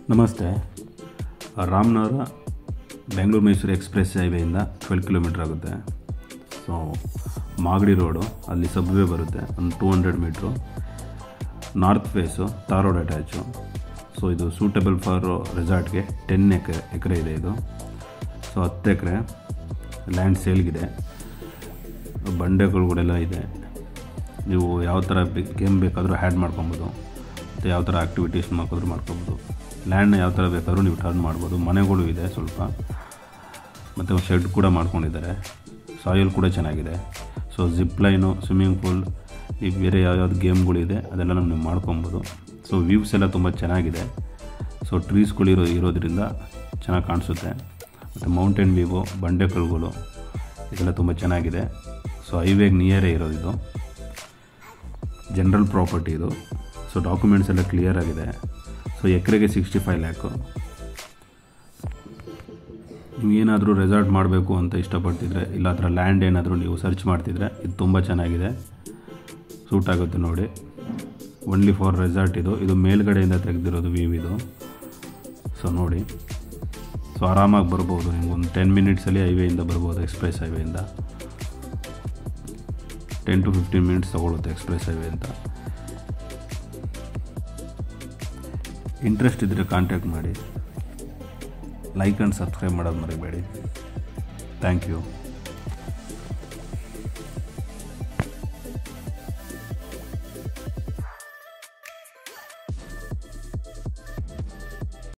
ನಮಸ್ತೆ ರಾಮನಗರ ಬೆಂಗಳೂರು ಮೈಸೂರು ಎಕ್ಸ್ಪ್ರೆಸ್ ಹೈವೇಯಿಂದ twelve kilometre ಆಗುತ್ತೆ ಸೊ ಮಾಗಡಿ ರೋಡು ಅಲ್ಲಿ ಸಬ್ವೇ ಬರುತ್ತೆ ಒಂದು two hundred metre north face tar road attach so ಇದು ಸೂಟಬಲ್ ಫಾರ್ ರೆಸಾರ್ಟ್ಗೆ ಟೆನ್ ಎಕರೆ ಎಕರೆ ಇದೆ ಇದು ಸೊ ಹತ್ತು ಎಕರೆ ಲ್ಯಾಂಡ್ ಸೇಲ್ಗಿದೆ ಬಂಡೆಗಳುಗಳೆಲ್ಲ ಇದೆ ನೀವು ಯಾವ ಥರ ಗೇಮ್ ಬೇಕಾದರೂ ಹ್ಯಾಡ್ ಮಾಡ್ಕೊಬೋದು ಮತ್ತು ಯಾವ ಥರ ಆ್ಯಕ್ಟಿವಿಟೀಸ್ ಮಾಡ್ಕೋದ್ರು ಮಾಡ್ಕೊಬೋದು ಲ್ಯಾಂಡ್ನ ಯಾವ ಥರ ಬೇಕಾದರೂ ನೀವು ಟರ್ನ್ ಮಾಡ್ಬೋದು ಮನೆಗಳು ಇದೆ ಸ್ವಲ್ಪ ಮತ್ತು ಶೆಡ್ ಕೂಡ ಮಾಡ್ಕೊಂಡಿದ್ದಾರೆ ಸಾಯಿಲ್ ಕೂಡ ಚೆನ್ನಾಗಿದೆ so zip line swimming pool ಈ ಬೇರೆ ಯಾವ್ಯಾವ್ದು ಗೇಮ್ಗಳಿದೆ ಅದೆಲ್ಲ ನೀವು ಮಾಡ್ಕೊಬೋದು ಸೊ ವ್ಯೂಸ್ ಎಲ್ಲ ತುಂಬ ಚೆನ್ನಾಗಿದೆ ಸೊ ಟ್ರೀಸ್ಗಳು ಇರೋ ಇರೋದ್ರಿಂದ ಚೆನ್ನಾಗಿ ಕಾಣಿಸುತ್ತೆ ಮತ್ತು ಮೌಂಟೇನ್ ವ್ಯೂವು ಬಂಡೆಕಲ್ಗಳು ಇದೆಲ್ಲ ತುಂಬ ಚೆನ್ನಾಗಿದೆ ಸೊ ಹೈವೇಗೆ ನಿಯರೇ ಇರೋದು ಇದು ಜನರಲ್ ಪ್ರಾಪರ್ಟಿ ಇದು ಸೊ ಡಾಕ್ಯುಮೆಂಟ್ಸ್ ಎಲ್ಲ ಕ್ಲಿಯರ್ ಆಗಿದೆ ಸೊ ಎಕರೆಗೆ ಸಿಕ್ಸ್ಟಿ ಫೈವ್ ಲ್ಯಾಕು ನೀವೇನಾದರೂ ರೆಸಾರ್ಟ್ ಮಾಡಬೇಕು ಅಂತ ಇಷ್ಟಪಡ್ತಿದ್ರೆ ಇಲ್ಲ ಅದರ ಲ್ಯಾಂಡ್ ಏನಾದರೂ ನೀವು ಸರ್ಚ್ ಮಾಡ್ತಿದ್ರೆ ಇದು ತುಂಬ ಚೆನ್ನಾಗಿದೆ ಸೂಟ್ ಆಗುತ್ತೆ ನೋಡಿ ಒನ್ಲಿ ಫಾರ್ ರೆಸಾರ್ಟ್ ಇದು ಇದು ಮೇಲ್ಗಡೆಯಿಂದ ತೆಗೆದಿರೋದು ವ್ಯೂ ಇದು ಸೊ ನೋಡಿ ಸೊ ಆರಾಮಾಗಿ ಬರ್ಬೋದು ನಿಮ್ಗೆ ಒಂದು ಟೆನ್ ಮಿನಿಟ್ಸಲ್ಲಿ ಹೈವೇಯಿಂದ ಬರ್ಬೋದು ಎಕ್ಸ್ಪ್ರೆಸ್ ಹೈವೇಯಿಂದ ಟೆನ್ ಟು ಫಿಫ್ಟೀನ್ ಮಿನಿಟ್ಸ್ ತೊಗೊಳುತ್ತೆ ಎಕ್ಸ್ಪ್ರೆಸ್ ಹೈವೇ ಅಂತ ಇಂಟ್ರೆಸ್ಟ್ ಇದ್ದರೆ ಕಾಂಟ್ಯಾಕ್ಟ್ ಮಾಡಿ ಲೈಕ್ ಆ್ಯಂಡ್ ಸಬ್ಸ್ಕ್ರೈಬ್ ಮಾಡೋದು ಮರಿಬೇಡಿ ಥ್ಯಾಂಕ್ ಯು